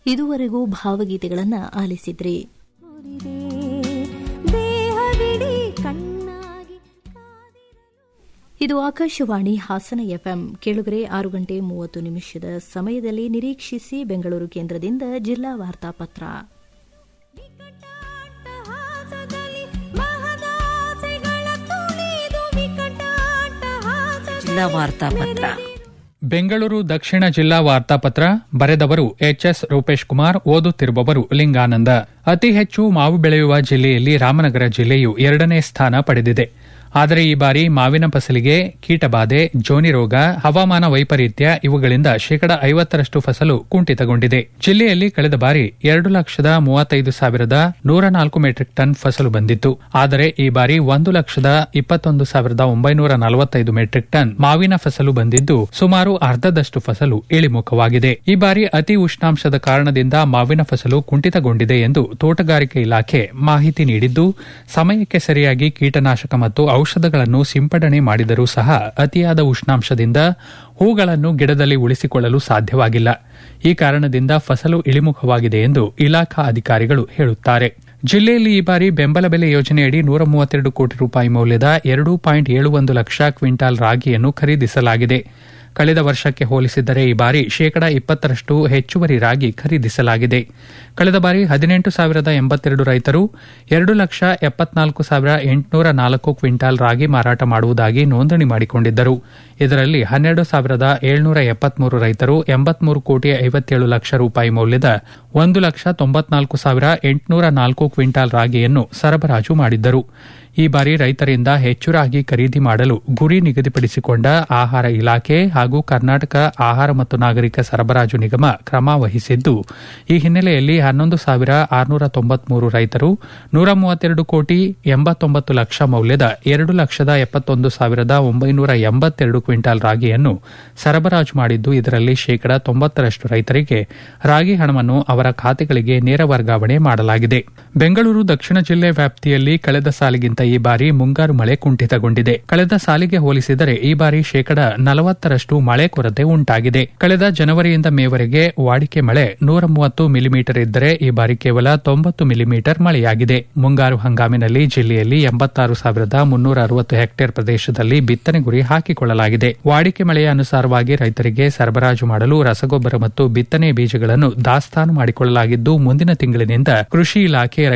ಇದುವರೆಗೂ ಭಾವಗೀತೆಗಳನ್ನು ಆಲಿಸಿದ್ರಿ ದೇಹವಿಡೀ ಕಣ್ಣಾಗಿ ಇದು ಆಕಾಶವಾಣಿ ಹಾಸನ ಎಫ್ಎಂ ಕೇಳುಗರೆ ಆರು ಗಂಟೆ ಮೂವತ್ತು ನಿಮಿಷದ ಸಮಯದಲ್ಲಿ ನಿರೀಕ್ಷಿಸಿ ಬೆಂಗಳೂರು ಕೇಂದ್ರದಿಂದ ಜಿಲ್ಲಾ ವಾರ್ತಾಪತ್ರ ವಿಕಟಾಟ್ಟಹಾಸದಲ್ಲಿ ಮಹದಾಸೆಗಳ ತುಳಿದು ವಿಕಟಾಟ್ಟಹಾಸದಲ್ಲಿ ಜಿಲ್ಲಾ ವಾರ್ತಾಪತ್ರ ಬೆಂಗಳೂರು ದಕ್ಷಿಣ ಜಿಲ್ಲಾ ವಾರ್ತಾಪತ್ರ ಬರೆದವರು ಎಚ್ಎಸ್ ರೂಪೇಶ್ ಕುಮಾರ್ ಓದುತ್ತಿರುವವರು ಲಿಂಗಾನಂದ ಅತಿ ಹೆಚ್ಚು ಮಾವು ಬೆಳೆಯುವ ಜಿಲ್ಲೆಯಲ್ಲಿ ರಾಮನಗರ ಜಿಲ್ಲೆಯು ಎರಡನೇ ಸ್ಥಾನ ಪಡೆದಿದೆ ಆದರೆ ಈ ಬಾರಿ ಮಾವಿನ ಫಸಲಿಗೆ ಕೀಟಬಾಧೆ ಜೋನಿ ರೋಗ ಹವಾಮಾನ ವೈಪರೀತ್ಯ ಇವುಗಳಿಂದ ಶೇಕಡ ಐವತ್ತರಷ್ಟು ಫಸಲು ಕುಂಠಿತಗೊಂಡಿದೆ ಜಿಲ್ಲೆಯಲ್ಲಿ ಕಳೆದ ಬಾರಿ ಎರಡು ಲಕ್ಷದ ಮೂವತ್ತೈದು ಸಾವಿರದ ನೂರ ನಾಲ್ಕು ಮೆಟ್ರಿಕ್ ಟನ್ ಫಸಲು ಬಂದಿತ್ತು ಆದರೆ ಈ ಬಾರಿ ಒಂದು ಲಕ್ಷದ ಇಪ್ಪತ್ತೊಂದು ಸಾವಿರದ ಒಂಬೈನೂರ ನಲವತ್ತೈದು ಮೆಟ್ರಿಕ್ ಟನ್ ಮಾವಿನ ಫಸಲು ಬಂದಿದ್ದು ಸುಮಾರು ಅರ್ಧದಷ್ಟು ಫಸಲು ಇಳಿಮುಖವಾಗಿದೆ ಈ ಬಾರಿ ಅತಿ ಉಷ್ಣಾಂಶದ ಕಾರಣದಿಂದ ಮಾವಿನ ಫಸಲು ಕುಂಠಿತಗೊಂಡಿದೆ ಎಂದು ತೋಟಗಾರಿಕೆ ಇಲಾಖೆ ಮಾಹಿತಿ ನೀಡಿದ್ದು ಸಮಯಕ್ಕೆ ಸರಿಯಾಗಿ ಕೀಟನಾಶಕ ಮತ್ತು ಔಷಧಗಳನ್ನು ಸಿಂಪಡಣೆ ಮಾಡಿದರೂ ಸಹ ಅತಿಯಾದ ಉಷ್ಣಾಂಶದಿಂದ ಹೂಗಳನ್ನು ಗಿಡದಲ್ಲಿ ಉಳಿಸಿಕೊಳ್ಳಲು ಸಾಧ್ಯವಾಗಿಲ್ಲ ಈ ಕಾರಣದಿಂದ ಫಸಲು ಇಳಿಮುಖವಾಗಿದೆ ಎಂದು ಇಲಾಖಾ ಅಧಿಕಾರಿಗಳು ಹೇಳುತ್ತಾರೆ ಜಿಲ್ಲೆಯಲ್ಲಿ ಈ ಬಾರಿ ಬೆಂಬಲ ಬೆಲೆ ಯೋಜನೆಯಡಿ ನೂರ ಮೂವತ್ತೆರಡು ಕೋಟಿ ರೂಪಾಯಿ ಮೌಲ್ಯದ ಎರಡು ಪಾಯಿಂಟ್ ಏಳು ಒಂದು ಲಕ್ಷ ಕ್ವಿಂಟಾಲ್ ರಾಗಿಯನ್ನು ಖರೀದಿಸಲಾಗಿದೆ ಕಳೆದ ವರ್ಷಕ್ಕೆ ಹೋಲಿಸಿದರೆ ಈ ಬಾರಿ ಶೇಕಡಾ ಇಪ್ಪತ್ತರಷ್ಟು ಹೆಚ್ಚುವರಿ ರಾಗಿ ಖರೀದಿಸಲಾಗಿದೆ ಕಳೆದ ಬಾರಿ ಹದಿನೆಂಟು ಸಾವಿರದ ಎಂಬತ್ತೆರಡು ರೈತರು ಎರಡು ಲಕ್ಷ ಎಪ್ಪತ್ನಾಲ್ಕು ಸಾವಿರ ಎಂಟುನೂರ ನಾಲ್ಕು ಕ್ವಿಂಟಾಲ್ ರಾಗಿ ಮಾರಾಟ ಮಾಡುವುದಾಗಿ ನೋಂದಣಿ ಮಾಡಿಕೊಂಡಿದ್ದರು ಇದರಲ್ಲಿ ಹನ್ನೆರಡು ಸಾವಿರದ ಏಳ್ನೂರ ಎಪ್ಪತ್ಮೂರು ರೈತರು ಎಂಬತ್ಮೂರು ಕೋಟಿ ಐವತ್ತೇಳು ಲಕ್ಷ ರೂಪಾಯಿ ಮೌಲ್ಯದ ಒಂದು ಲಕ್ಷ ತೊಂಬತ್ನಾಲ್ಕು ಸಾವಿರ ಎಂಟುನೂರ ನಾಲ್ಕು ಕ್ವಿಂಟಾಲ್ ರಾಗಿಯನ್ನು ಸರಬರಾಜು ಮಾಡಿದ್ದರು ಈ ಬಾರಿ ರೈತರಿಂದ ಹೆಚ್ಚು ರಾಗಿ ಖರೀದಿ ಮಾಡಲು ಗುರಿ ನಿಗದಿಪಡಿಸಿಕೊಂಡ ಆಹಾರ ಇಲಾಖೆ ಹಾಗೂ ಕರ್ನಾಟಕ ಆಹಾರ ಮತ್ತು ನಾಗರಿಕ ಸರಬರಾಜು ನಿಗಮ ಕ್ರಮ ವಹಿಸಿದ್ದು ಈ ಹಿನ್ನೆಲೆಯಲ್ಲಿ ಹನ್ನೊಂದು ಸಾವಿರ ಆರುನೂರ ತೊಂಬತ್ಮೂರು ರೈತರು ನೂರ ಮೂವತ್ತೆರಡು ಕೋಟಿ ಎಂಬತ್ತೊಂಬತ್ತು ಲಕ್ಷ ಮೌಲ್ಯದ ಎರಡು ಲಕ್ಷದ ಎಪ್ಪತ್ತೊಂದು ಸಾವಿರದ ಒಂಬೈನೂರ ಎಂಬತ್ತೆರಡು ಕ್ವಿಂಟಾಲ್ ರಾಗಿಯನ್ನು ಸರಬರಾಜು ಮಾಡಿದ್ದು ಇದರಲ್ಲಿ ಶೇಕಡಾ ತೊಂಬತ್ತರಷ್ಟು ರೈತರಿಗೆ ರಾಗಿ ಹಣವನ್ನು ಅವರ ಖಾತೆಗಳಿಗೆ ನೇರ ವರ್ಗಾವಣೆ ಮಾಡಲಾಗಿದೆ ಬೆಂಗಳೂರು ದಕ್ಷಿಣ ಜಿಲ್ಲೆ ವ್ಯಾಪ್ತಿಯಲ್ಲಿ ಕಳೆದ ಸಾಲಿಗಿಂತ ಈ ಬಾರಿ ಮುಂಗಾರು ಮಳೆ ಕುಂಠಿತಗೊಂಡಿದೆ ಕಳೆದ ಸಾಲಿಗೆ ಹೋಲಿಸಿದರೆ ಈ ಬಾರಿ ಶೇಕಡಾ ನಲವತ್ತರಷ್ಟು ಮಳೆ ಕೊರತೆ ಉಂಟಾಗಿದೆ ಕಳೆದ ಜನವರಿಯಿಂದ ಮೇವರೆಗೆ ವಾಡಿಕೆ ಮಳೆ ನೂರ ಮೂವತ್ತು ಮಿಲಿಮೀಟರ್ ಇದ್ದರೆ ಈ ಬಾರಿ ಕೇವಲ ತೊಂಬತ್ತು ಮಿಲಿಮೀಟರ್ ಮಳೆಯಾಗಿದೆ ಮುಂಗಾರು ಹಂಗಾಮಿನಲ್ಲಿ ಜಿಲ್ಲೆಯಲ್ಲಿ ಎಂಬತ್ತಾರು ಸಾವಿರದ ಮುನ್ನೂರ ಅರವತ್ತು ಹೆಕ್ಟೇರ್ ಪ್ರದೇಶದಲ್ಲಿ ಬಿತ್ತನೆ ಗುರಿ ಹಾಕಿಕೊಳ್ಳಲಾಗಿದೆ ವಾಡಿಕೆ ಮಳೆಯ ಅನುಸಾರವಾಗಿ ರೈತರಿಗೆ ಸರಬರಾಜು ಮಾಡಲು ರಸಗೊಬ್ಬರ ಮತ್ತು ಬಿತ್ತನೆ ಬೀಜಗಳನ್ನು ದಾಸ್ತಾನು ಮಾಡಿಕೊಳ್ಳಲಾಗಿದ್ದು ಮುಂದಿನ ತಿಂಗಳಿನಿಂದ ಕೃಷಿ ಇಲಾಖೆ